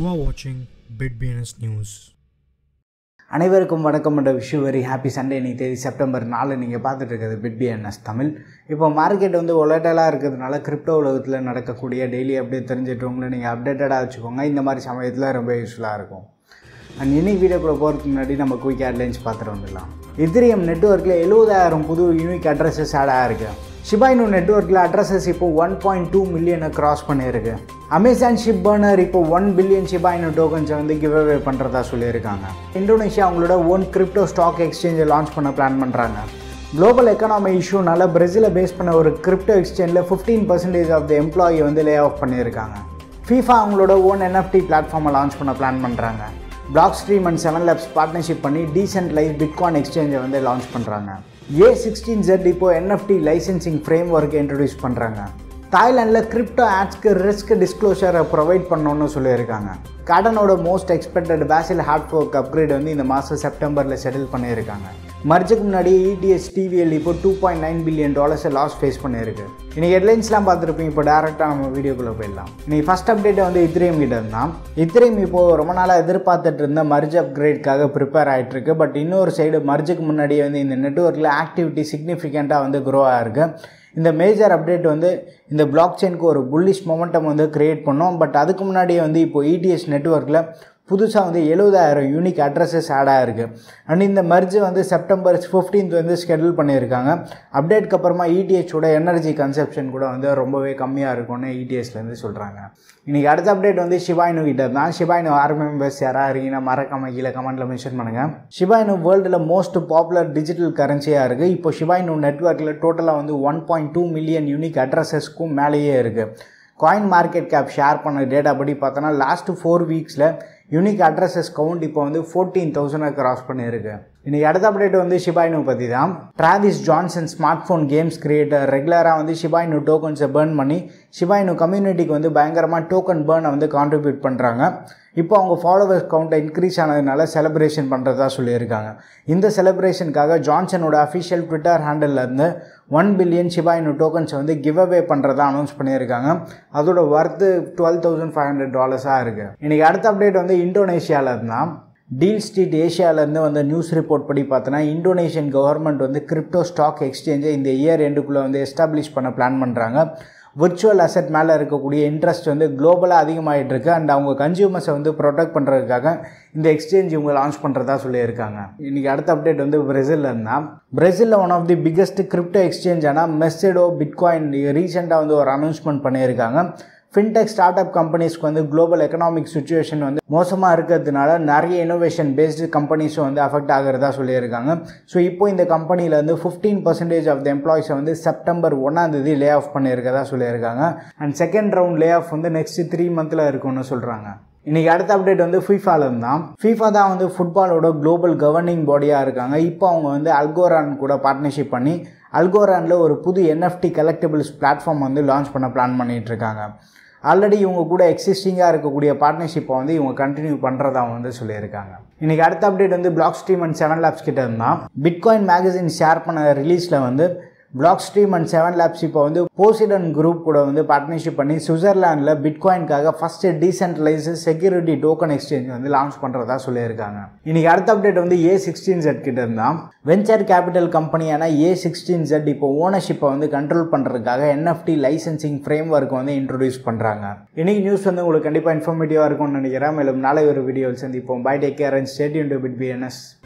are watching BitBNS News. அனைவருக்கும் வணக்கம் என்ற விஷயம் வெரி ஹாப்பி சண்டே இன்னைக்கு தேதி செப்டம்பர் நாலு நீங்கள் பார்த்துட்டு இருக்கிறது பிட்பிஎன்எஸ் தமிழ் இப்போ மார்க்கெட் வந்து ஒலட்டலாக இருக்கிறதுனால கிரிப்டோ உலகத்தில் நடக்கக்கூடிய டெய்லி அப்டேட் தெரிஞ்சிட்டவங்களை நீங்கள் அப்டேட்டடாக வச்சுக்கோங்க இந்த மாதிரி சமயத்தில் ரொம்ப யூஸ்ஃபுல்லாக இருக்கும் அண்ட் இன்னைக்கு வீடியோக்குள்ள போகிறதுக்கு முன்னாடி நம்ம குயிக் ஹெட்லைன்ஸ் பார்த்துட்டு வந்துடலாம் எதிரியம் நெட்ஒர்க்கில் எழுபதாயிரம் புது யூனிக் அட்ரஸஸ் ஆட் ஆகிருக்கு ஷிபாயினு நெட்ஒர்க்கில் அட்ரஸஸ் இப்போ ஒன் பாயிண்ட் டூ மில்லியனை கிராஸ் பண்ணியிருக்கு அமேசான் ஷிப் பர்னர் இப்போ ஒன் பில்லியன் ஷிபாயினு டோக்கன்ஸை வந்து கிவ் அவே பண்ணுறதா சொல்லியிருக்காங்க இந்தோனேஷியா அவங்களோட ஒன் கிரிப்டோ ஸ்டாக் எக்ஸ்சேஞ்சை லான்ச் பண்ண பிளான் பண்ணுறாங்க குளோபல் எக்கனாமி இஷ்யூனால பிரேசிலை பேஸ் பண்ண ஒரு கிரிப்டோ எக்ஸ்சேஞ்சில் fifteen percentage of the employee வந்து லே ஆஃப் பண்ணியிருக்காங்க ஃபீஃபா அவங்களோட ஓன் என்எஃப்டி பிளாட்ஃபார்மை லான்ச் பண்ண பிளான் பண்ணுறாங்க Blockstream and seven labs partnership பண்ணி டீசென்ட் லைஃப் பிட்காயின் எக்ஸ்சேஞ்சை வந்து லான்ச் பண்ணுறாங்க ஏ சிக்ஸ்டீன் ஜெட் இப்போ என்எஃப்டி லைசன்சிங் ஃப்ரேம் ஒர்க்கை இன்ட்ரடியூஸ் பண்ணுறாங்க தாய்லாண்டில் கிரிப்டோ ஆட்ஸ்க்கு ரிஸ்க் டிஸ்க்ளோஷரை ப்ரொவைட் பண்ணணும்னு சொல்லியிருக்காங்க கார்டனோட most expected Vasil hard fork upgrade வந்து இந்த மாதம் செப்டம்பரில் செட்டில் பண்ணியிருக்காங்க மர்ஜுக்கு முன்னாடி இடிஎஸ் டிவிஎல் இப்போ டூ பாயிண்ட் நைன் பில்லியன் டாலர்ஸை லாஸ் ஃபேஸ் பண்ணியிருக்கு இன்னைக்கு ஹெட்லைன்ஸ்லாம் பார்த்துருப்பீங்க இப்போ டேரெக்டாக நம்ம வீடியோக்குள்ளே போயிடலாம் இன்னைக்கு ஃபஸ்ட் அப்டேட்டை வந்து இத்திரியம் கிட்ட இருந்தான் இத்திரியம் இப்போது ரொம்ப நாளாக எதிர்பார்த்துட்டு இருந்த மர்ஜ் அப்கிரேட்காக ப்ரிப்பேர் ஆகிட்டு இருக்கு பட் இன்னொரு சைடு மர்ஜுக்கு முன்னாடியே வந்து இந்த நெட்ஒர்க்கில் ஆக்டிவிட்டி சிக்னிஃபிகண்ட்டாக வந்து க்ரோ ஆகிருக்கு இந்த மேஜர் அப்டேட் வந்து இந்த பிளாக் செயினுக்கு ஒரு புல்லிஷ் மொமெண்டம் வந்து க்ரியேட் பண்ணோம் பட் அதுக்கு முன்னாடியே வந்து இப்போ இடிஎஸ் நெட்ஒர்க்கில் புதுசாக வந்து எழுபதாயிரம் யூனிக் அட்ரஸஸ் ஆட் ஆகிருக்கு அண்ட் இந்த மர்ஜ் வந்து செப்டம்பர் ஃபிஃப்டீன்த் வந்து ஸ்கெடியூல் பண்ணியிருக்காங்க அப்டேட்க்கு அப்புறமா இடிஹெச்சோட எனர்ஜி கன்சப்ஷன் கூட வந்து ரொம்பவே கம்மியாக இருக்கும்னு இடிஎஸ்லேருந்து சொல்கிறாங்க இன்றைக்கி அடுத்த அப்டேட் வந்து ஷிபாயினு கிட்ட தான் ஷிபாயினு ஆர்மி மெம்பர்ஸ் யாராக இருக்கீங்கன்னா மறக்காம கீழே கமெண்ட்டில் மென்ஷன் பண்ணுங்கள் ஷிபாயினு வேர்ல்டில் மோஸ்ட் பாப்புலர் டிஜிட்டல் கரன்சியாக இருக்குது இப்போ ஷிபாயினு நெட்ஒர்க்கில் டோட்டலாக வந்து one point two million unique அட்ரஸஸ்க்கும் மேலேயே இருக்குது காயின் மார்க்கெட் கேப் ஷேர் பண்ண டேட்டா படி பார்த்தோன்னா லாஸ்ட்டு ஃபோர் வீக்ஸில் யூனிக் அட்ரஸஸ் கவுண்ட் இப்போ வந்து ஃபோர்டீன் தௌசண்டை கிராஸ் பண்ணியிருக்கு இன்றைக்கி அடுத்த அப்டேட் வந்து ஷிபாயினு பற்றி தான் Travis Johnson smartphone games creator ரெகுலராக வந்து ஷிபாயினு டோக்கன்ஸை பேர்ன் பண்ணி ஷிபாயினு கம்யூனிட்டிக்கு வந்து பயங்கரமாக டோக்கன் பேர்னை வந்து கான்ட்ரிபியூட் பண்ணுறாங்க இப்போ அவங்க ஃபாலோவர்ஸ் கவுண்ட்டை இன்க்ரீஸ் ஆனதுனால செலிப்ரேஷன் பண்ணுறதா சொல்லியிருக்காங்க இந்த செலிப்ரேஷனுக்காக ஜான்சனோட அஃபிஷியல் ட்விட்டர் ஹேண்டல்லேருந்து ஒன் பில்லியன் ஷிபாயினு டோக்கன்ஸை வந்து கிவ் அவே பண்ணுறதா அனௌன்ஸ் பண்ணியிருக்காங்க அதோட worth twelve thousand five hundred டாலர்ஸாக இருக்குது இன்றைக்கி அடுத்த அப்டேட் வந்து இந்தோனேஷியாவில் இருந்தால் டீல் ஸ்ட்ரீட் ஏஷியாவிலேருந்து வந்த நியூஸ் ரிப்போர்ட் படி பார்த்தோன்னா இந்தோனேஷியன் கவர்மெண்ட் வந்து கிரிப்டோ ஸ்டாக் எக்ஸ்சேஞ்சை இந்த இயர் எண்டுக்குள்ளே வந்து எஸ்டாப்ளிஷ் பண்ண பிளான் பண்ணுறாங்க விர்ச்சுவல் அசெட் மேலே இருக்கக்கூடிய இன்ட்ரெஸ்ட் வந்து குளோபலாக அதிகமாகிட்டு இருக்கு அண்ட் அவங்க கன்சியூமர்ஸை வந்து ப்ரொடெக்ட் பண்ணுறதுக்காக இந்த எக்ஸ்சேஞ்ச் இவங்க லான்ச் பண்ணுறதா சொல்லியிருக்காங்க இன்றைக்கி அடுத்த அப்டேட் வந்து பிரேசிலில் இருந்தால் பிரேசிலில் one of the biggest crypto exchange ஆனால் மெஸ்ஸடோ பிட்காயின் ரீசெண்டாக வந்து ஒரு அனௌன்ஸ்மெண்ட் பண்ணியிருக்காங்க ஃபின்டெக் ஸ்டார்ட் அப் கம்பெனிஸ்க்கு வந்து குளோபல் எக்கனாமிக் சுச்சுவேஷன் வந்து மோசமாக இருக்கிறதுனால நிறைய இனோவேஷன் பேஸ்டு கம்பெனிஸும் வந்து அஃபெக்ட் ஆகிறதா சொல்லியிருக்காங்க ஸோ இப்போ இந்த கம்பெனியில் வந்து ஃபிஃப்டீன் பர்சன்டேஜ் ஆஃப் த எம்ப்ளாயிஸை வந்து செப்டம்பர் ஒன்றாந்தேதி லே ஆஃப் பண்ணியிருக்கதா சொல்லியிருக்காங்க and second round lay off வந்து நெக்ஸ்ட் த்ரீ மந்தில் இருக்கும்னு சொல்கிறாங்க இன்றைக்கி அடுத்த அப்டேட் வந்து ஃபீஃபாவில் இருந்தான் ஃபீஃபா தான் வந்து ஃபுட்பாலோட குளோபல் கவர்னிங் பாடியாக இருக்காங்க இப்போ அவங்க வந்து அல்கோரான் கூட பார்ட்னர்ஷிப் பண்ணி அல்கோரானில் ஒரு புது என்எஃப்டி கலெக்டபிள்ஸ் பிளாட்ஃபார்ம் வந்து லான்ச் பண்ண பிளான் பண்ணிகிட்டு இருக்காங்க ஆல்ரெடி இவங்க கூட எக்ஸிஸ்டிங்காக இருக்கக்கூடிய பார்ட்னர்ஷிப்பை வந்து இவங்க கண்டினியூ பண்ணுறதா வந்து சொல்லியிருக்காங்க இன்றைக்கி அடுத்த அப்டேட் வந்து Blockstream and seven Labs கிட்ட இருந்தால் பிட்காயின் மேகசின் ஷேர் பண்ண ரிலீஸில் வந்து Blockstream and seven Labs இப்போ வந்து போசிடன் குரூப் கூட வந்து பார்ட்னர்ஷிப் பண்ணி சுவிட்சர்லாண்டில் பிட்காயின்காக first decentralise security token exchange வந்து லான்ச் பண்ணுறதா சொல்லியிருக்காங்க இன்னைக்கு அடுத்த அப்டேட் வந்து ஏ சிக்ஸ்டீன் ஜெட் கிட்ட இருந்தால் வெஞ்சர் கேபிட்டல் கம்பெனியான ஏ சிக்ஸ்டீன் ஜெட் இப்போ ஓனர்ஷிப்பை வந்து கண்ட்ரோல் பண்ணுறதுக்காக என்எஃப்டி லைசன்சிங் ஃப்ரேம் ஒர்க் வந்து இன்ட்ரடியூஸ் பண்ணுறாங்க இன்னைக்கு நியூஸ் வந்து உங்களுக்கு கண்டிப்பாக இன்ஃபர்மேட்டிவாக இருக்கும்னு நினைக்கிறேன் மேலும் நாளை ஒரு வீடியோவில் சந்திப்போம் bye take care and stay டு பிட் பிஎன்எஸ்